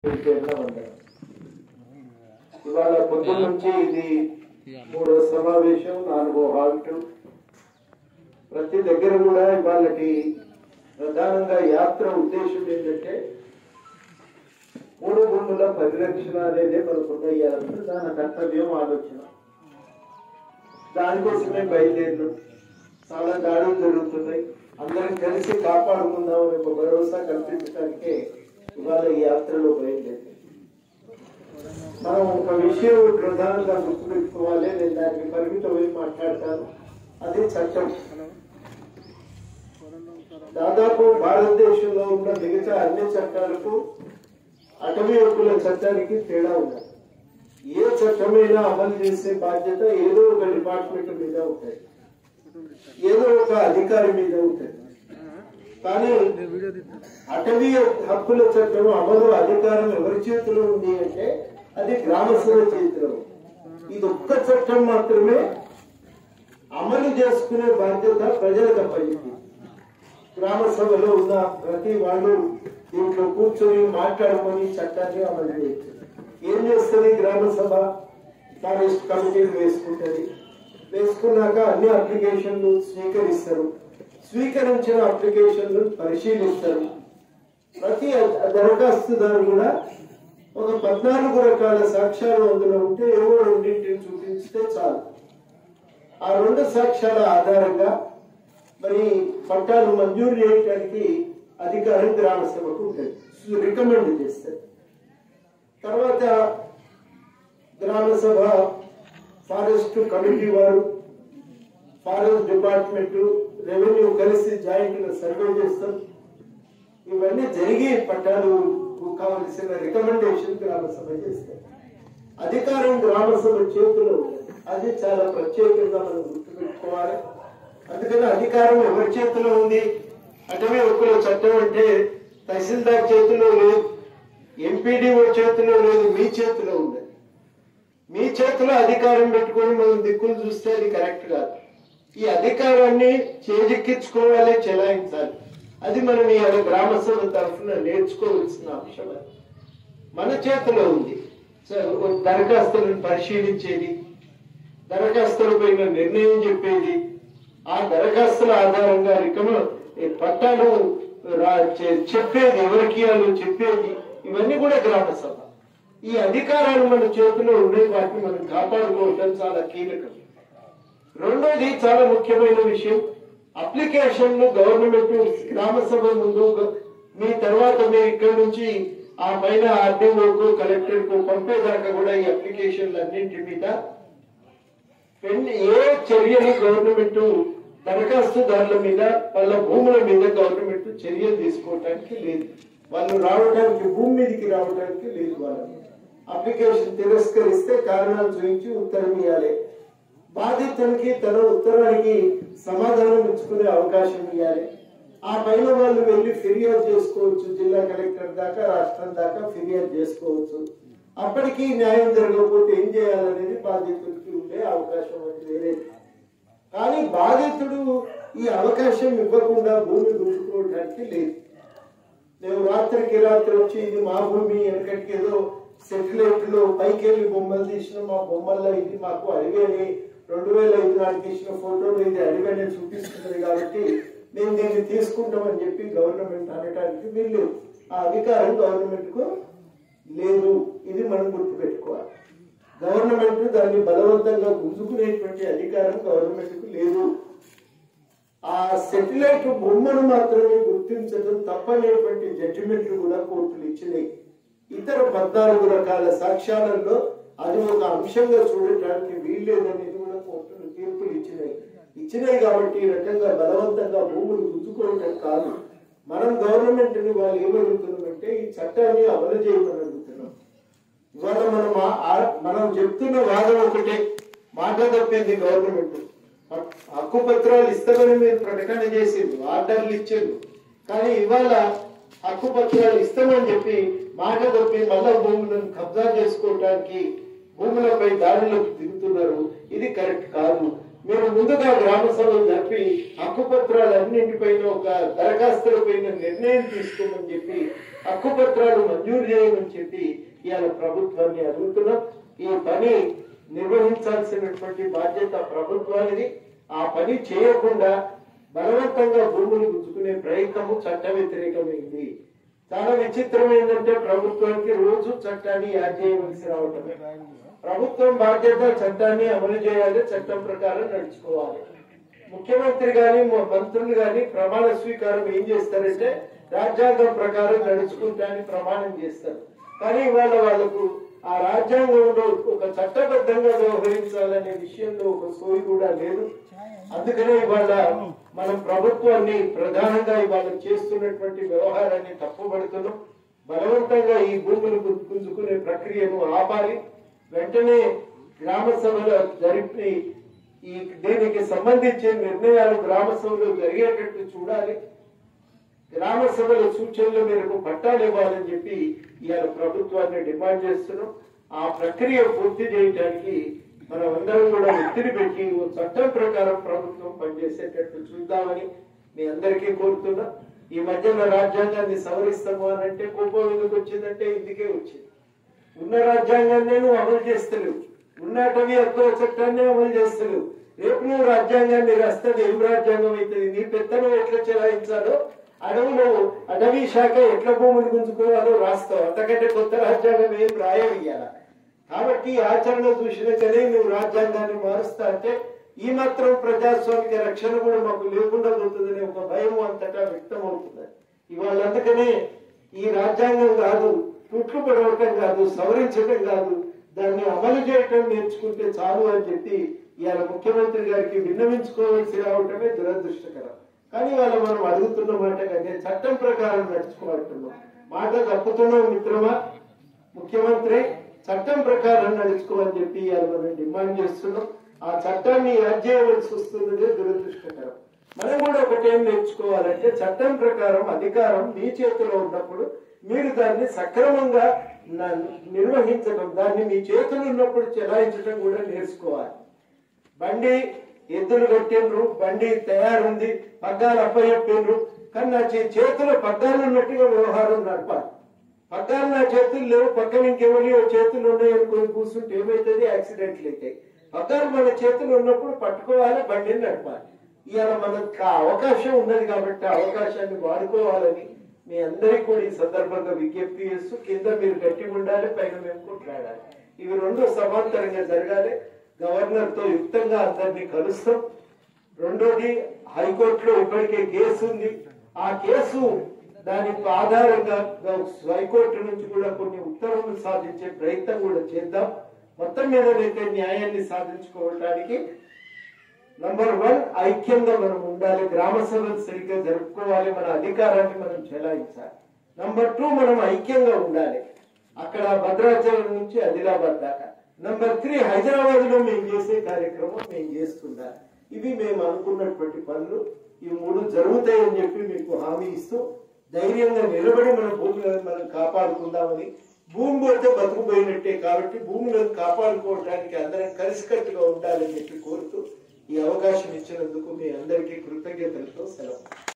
పేరున వందనం. ఇవాళ పొద్దున్న నుంచి ఇది మూడో సమావేశం నాలుగో హాల్ట్ ప్రతి దగ్గర కూడా ఇవాళకి ప్రధానంగా యాత్ర ఉద్దేశం ఏంటంటే మూడు భూముల పరిరక్షణ అనేది మనకున్న ఈ యాత్ర దాని కర్తవ్యం ఆలోచన దానికోసమే బయలుదేరినాం చాలా దాడులు జరుగుతున్నాయి అందరం కలిసి కాపాడుకుందామని ఒక భరోసా కల్పించడానికే ఇవాళ ఈ యాత్రలో బయలుదేరి మనం ఒక విషయం ప్రధానంగా గుర్తుపెట్టుకోవాలి నేను దానికి పరిమితమై మాట్లాడతాను అది చట్టం దాదాపు భారతదేశంలో ఉన్న మిగతా అన్ని చట్టాలకు అటవీ హక్కుల చట్టానికి తేడా ఉన్నది ఏ చట్టమైనా అమలు చేసే బాధ్యత ఏదో ఒక డిపార్ట్మెంట్ మీద ఉంటుంది ఏదో ఒక అధికారి మీద ఉంటుంది కానీ అటవీ హక్కుల చట్టం అమలు అధికారం ఎవరి చేతిలో ఉంది అంటే అది గ్రామసభ చేతిలో ఉంది. ఇది ఒక్క చట్టం మాత్రమే అమలు చేసుకునే బాధ్యత ప్రజలకు అప్పగింది గ్రామ సభలో ఉన్న ప్రతి వాళ్ళు దీంట్లో కూర్చొని మాట్లాడుకొని చట్టాన్ని అమలు చేయొచ్చు ఏం చేస్తుంది గ్రామ సభ ఫారెస్ట్ కమిటీలు వేసుకుంటది వేసుకున్నాక అన్ని అప్లికేషన్లు స్వీకరిస్తారు స్వీకరించిన అప్లికేషన్లు పరిశీలిస్తారు ప్రతి దరఖాస్తుదారు కూడా ఒక పద్నాలుగు రకాల సాక్ష్యాలు అందులో ఉంటే ఏవో రెండింటిని చూపించితే చాలు ఆ రెండు సాక్ష్యాల ఆధారంగా మరి పట్టాలు మంజూరు చేయడానికి అధికారం గ్రామ సభకు ఉంటుంది రికమెండ్ చేస్తారు తర్వాత గ్రామ సభ ఫారెస్ట్ కమిటీ వారు ఫారెస్ట్ డిపార్ట్మెంట్ రెవెన్యూ కలిసి జాయింట్ గా సర్వే చేస్తాం ఇవన్నీ జరిగి పట్టాలు కావలసిన రికమెండేషన్ గ్రామ సభ చేస్తారు అధికారం గ్రామ సభ చేతిలో ఉంది. అది చాలా ప్రత్యేకంగా మనం గుర్తుపెట్టుకోవాలి అందుకని అధికారం ఎవరి చేతిలో ఉంది అటవీ హక్కుల చట్టం అంటే తహసీల్దార్ చేతిలో లేదు ఎంపీడీఓ చేతిలో లేదు మీ చేతిలో ఉంది మీ చేతిలో అధికారం పెట్టుకొని మనం దిక్కులు చూస్తే అది కరెక్ట్ కాదు ఈ అధికారాన్ని చేజిక్కించుకోవాలి చెలాయించాలి అది మనం ఈ గ్రామ సభ తరఫున నేర్చుకోవాల్సిన అంశం అది మన చేతిలో ఉంది సో, దరఖాస్తులను పరిశీలించేది దరఖాస్తుల పైన నిర్ణయం చెప్పేది ఆ దరఖాస్తుల ఆధారంగా రికమ ఈ పట్టాలు రా- చె- చెప్పేది ఎవరికి ఇవ్వాలో చెప్పేది ఇవన్నీ కూడా గ్రామ సభ ఈ అధికారాలు మన చేతిలో ఉండే వాటిని మనం కాపాడుకోవటం చాలా కీలకం రెండోది చాలా ముఖ్యమైన విషయం అప్లికేషన్లు గవర్నమెంట్ గ్రామ సభ ముందు గ- మీ తర్వాత మీరు ఇక్కడ నుంచి ఆ పైన ఆర్డీఓకు కలెక్టర్ కు పంపేదాకా కూడా ఈ అప్లికేషన్లు అన్నింటి మీద పెన్- ఏ చర్యలు గవర్నమెంట్ దరఖాస్తుదారుల మీద వాళ్ళ భూముల మీద గవర్నమెంట్ చర్యలు తీసుకోవటానికి లేదు వాళ్ళు రావడానికి భూమి మీదకి రావడానికి లేదు వాళ్ళని అప్లికేషన్ తిరస్కరిస్తే కారణాలు చూపించి ఉత్తరం ఇవ్వాలి బాధితునికి తన ఉత్తరానికి సమాధానం ఇచ్చుకునే అవకాశం ఇవ్వాలి ఆ పైన వాళ్ళు వెళ్ళి ఫిర్యాదు చేసుకోవచ్చు జిల్లా కలెక్టర్ దాకా రాష్ట్రం దాకా ఫిర్యాదు చేసుకోవచ్చు అప్పటికి న్యాయం జరగకపోతే ఏం చేయాలనేది బాధితుడికి ఉండే అవకాశం అది వేరే కానీ బాధితుడు ఈ అవకాశం ఇవ్వకుండా భూమి గుంజుకోవడానికి లేదు నేను రాత్రికి రాత్రి వచ్చి ఇది మా భూమి వెనకటికి ఏదో సెటిలైట్ లో పైకి వెళ్ళి బొమ్మలు తీసిన మా బొమ్మల్లో ఇది మాకు అడిగేది రెండు వేల ఐదు నాటికి ఇచ్చిన ఫోటోలు ఇది అడిగని చూపిస్తున్నది కాబట్టి మేము దీన్ని తీసుకుంటామని చెప్పి గవర్నమెంట్ అనడానికి వీళ్ళు ఆ అధికారం గవర్నమెంట్ కు లేదు ఇది మనం గుర్తుపెట్టుకోవాలి గవర్నమెంట్ దాన్ని బలవంతంగా గుంజుకునేటువంటి అధికారం గవర్నమెంట్ కు లేదు ఆ సెటిలైట్ బొమ్మను మాత్రమే గుర్తించడం తప్పనేటువంటి జడ్జిమెంట్లు కూడా కోర్టులు ఇచ్చినాయి ఇతర పద్నాలుగు రకాల సాక్ష్యాలలో అది ఒక అంశంగా చూడటానికి వీల్లేదనేది కూడా కోర్టులు తీర్పులు ఇచ్చినాయి ఇచ్చినాయి కాబట్టి ఈ రకంగా బలవంతంగా భూములు గుంజుకోవటం కాదు మనం గవర్నమెంట్ ని వాళ్ళు ఏమడుగుతున్నామంటే ఈ చట్టాన్ని అమలు చేయమని అడుగుతున్నాం ఇవాళ మనం ఆ- ఆ- మనం చెప్తున్న వాదం ఒకటే మాట తప్పింది గవర్నమెంట్ హక్కు పత్రాలు ఇస్తామని మీరు ప్రకటన చేసిండ్రు ఆర్డర్లు ఇచ్చిండ్రు కానీ ఇవాళ హక్కు పత్రాలు ఇస్తామని చెప్పి మాట తప్పి మళ్ళా భూములను కబ్జా చేసుకోవటానికి భూములపై దాడులకు దిగుతున్నారు ఇది కరెక్ట్ కాదు మేము ముందుగా గ్రామ సభలు జరిపి హక్కుపత్రాలన్నింటిపైన ఒక దరఖాస్తులపైన నిర్ణయం తీసుకోమని చెప్పి హక్కుపత్రాలు మంజూరు చేయమని చెప్పి ఇవాళ ప్రభుత్వాన్ని అడుగుతున్నాం ఈ పని నిర్వహించాల్సినటువంటి బాధ్యత ప్రభుత్వానికి ఆ పని చేయకుండా బలవంతంగా భూములు గుంజుకునే ప్రయత్నము చట్ట వ్యతిరేకమైంది చాలా విచిత్రం ఏంటంటే ప్రభుత్వానికి రోజు చట్టాన్ని యాడ్ చేయవలసి రావటమే ప్రభుత్వం బాధ్యత చట్టాన్ని అమలు చేయాలి చట్టం ప్రకారం నడుచుకోవాలి ముఖ్యమంత్రి గాని మ- మంత్రులు గాని ప్రమాణ స్వీకారం ఏం చేస్తారంటే రాజ్యాంగం ప్రకారం నడుచుకుంటానని ప్రమాణం చేస్తారు కానీ ఇవాళ వాళ్ళకు ఆ రాజ్యాంగంలో ఒక చట్టబద్ధంగా వ్యవహరించాలనే విషయంలో ఒక సోయి కూడా లేదు అందుకనే ఇవాళ మనం ప్రభుత్వాన్ని ప్రధానంగా ఇవాళ చేస్తున్నటువంటి వ్యవహారాన్ని తప్పుపడుతున్నాం బలవంతంగా ఈ భూములు గు- గుంజుకునే ప్రక్రియను ఆపాలి వెంటనే గ్రామ సభలు జరిపి ఈ దీనికి సంబంధించిన నిర్ణయాలు గ్రామ సభలో జరిగేటట్టు చూడాలి గ్రామ సభల సూచనల మేరకు పట్టాలు ఇవ్వాలని చెప్పి ఇవాళ ప్రభుత్వాన్ని డిమాండ్ చేస్తున్నాం ఆ ప్రక్రియ పూర్తి చేయడానికి మనం అందరం కూడా ఒత్తిడి పెట్టి ఓ చట్టం ప్రకారం ప్రభుత్వం పనిచేసేటట్టు చూద్దామని మీ అందరికీ కోరుతున్నా ఈ మధ్యన రాజ్యాంగాన్ని సవరిస్తాము అని అంటే కోపం ఎందుకు వచ్చిందంటే ఇందుకే వచ్చింది ఉన్న రాజ్యాంగాన్ని నువ్వు అమలు చేస్తలేవు ఉన్న అటవీ హక్కుల చట్టాన్ని అమలు చేస్తలేవు రేపు నువ్వు రాజ్యాంగాన్ని రాస్తుంది ఏం రాజ్యాంగం అవుతుంది నీ పెత్తనం ఎట్లా చెలాయించాలో అడవులో అటవీ శాఖ ఎట్లా భూములు గుంజుకోవాలో రాస్తావు అంతకంటే కొత్త రాజ్యాంగం ఏం రాయవియ్యాల కాబట్టి ఈ ఆచరణ చూసినాకనే నువ్వు రాజ్యాంగాన్ని మారుస్తా అంటే ఈ మాత్రం ప్రజాస్వామిక రక్షణ కూడా మాకు లేకుండా పోతుందనే ఒక భయం అంతటా వ్యక్తం అవుతుంది ఇవాళ అందుకనే ఈ రాజ్యాంగం కాదు తుట్లు పడవటం కాదు సవరించడం కాదు దాన్ని అమలు చేయటం నేర్చుకుంటే చాలు అని చెప్పి ఇవాళ ముఖ్యమంత్రి గారికి విన్నవించుకోవాల్సి రావటమే దురదృష్టకరం కానీ ఇవాళ మనం అడుగుతున్న మాట కంటే చట్టం ప్రకారం నడుచుకోవాలంటున్నాం మాట తప్పుతున్నాం మిత్రమా ముఖ్యమంత్రి చట్టం ప్రకారం నడుచుకోమని చెప్పి ఇవాళ మనం డిమాండ్ చేస్తున్నాం ఆ చట్టాన్ని యాడ్ చేయవలసి వస్తున్నదే దురదృష్టకరం మనం కూడా ఒకటేం నేర్చుకోవాలంటే చట్టం ప్రకారం అధికారం మీ చేతిలో ఉన్నప్పుడు మీరు దాన్ని సక్రమంగా న- నిర్వహించడం దాన్ని మీ చేతులు ఉన్నప్పుడు చెలాయించడం కూడా నేర్చుకోవాలి బండి ఎద్దులు కట్టిండ్రు బండి తయారుంది పగ్గాలు అప్పచెప్పిండ్రు కానీ నా చే- చేతిలో పగ్గాలు ఉన్నట్టుగా వ్యవహారం నడపాలి పగ్గాలు నా చేతులు లేవు పక్కన ఇంకెవరి చేతులు ఉన్నాయి అనుకుని కూర్చుంటే ఏమైతుంది యాక్సిడెంట్లు అవుతాయి పగ్గాలు మన చేతులు ఉన్నప్పుడు పట్టుకోవాలి బండిని నడపాలి ఇవాళ మనకు ఆ అవకాశం ఉన్నది కాబట్టి ఆ అవకాశాన్ని వాడుకోవాలని మీ అందరికీ కూడా ఈ సందర్భంగా విజ్ఞప్తి చేస్తూ కింద మీరు గట్టి ఉండాలి పైన మేము కొట్లాడాలి ఇవి రెండు సమాంతరంగా జరగాలి గవర్నర్ తో యుక్తంగా అందరినీ కలుస్తాం రెండోది హైకోర్టులో ఇప్పటికే కేసు ఉంది ఆ కేసు దానికి ఆధారంగా హైకోర్టు నుంచి కూడా కొన్ని ఉత్తర్వులు సాధించే ప్రయత్నం కూడా చేద్దాం మొత్తం మీదనైతే న్యాయాన్ని సాధించుకోవడానికి నంబర్ వన్ ఐక్యంగా మనం ఉండాలి గ్రామ సభలు సరిగ్గా జరుపుకోవాలి మన అధికారాన్ని మనం చెలాయించాలి నంబర్ టూ మనం ఐక్యంగా ఉండాలి అక్కడ భద్రాచలం నుంచి ఆదిలాబాద్ దాకా నంబర్ త్రీ హైదరాబాద్ లో మేము చేసే కార్యక్రమం మేము చేస్తుండాలి ఇవి మేము అనుకున్నటువంటి పనులు ఈ మూడు జరుగుతాయని చెప్పి మీకు హామీ ఇస్తూ ధైర్యంగా నిలబడి మన భూములను మనం కాపాడుకుందామని భూమి పోతే బతుకుపోయినట్టే కాబట్టి భూములను కాపాడుకోవడానికి అందరం కలిసికట్టుగా ఉండాలని చెప్పి కోరుతూ ఈ అవకాశం ఇచ్చినందుకు మీ అందరికీ కృతజ్ఞతలతో సెలవు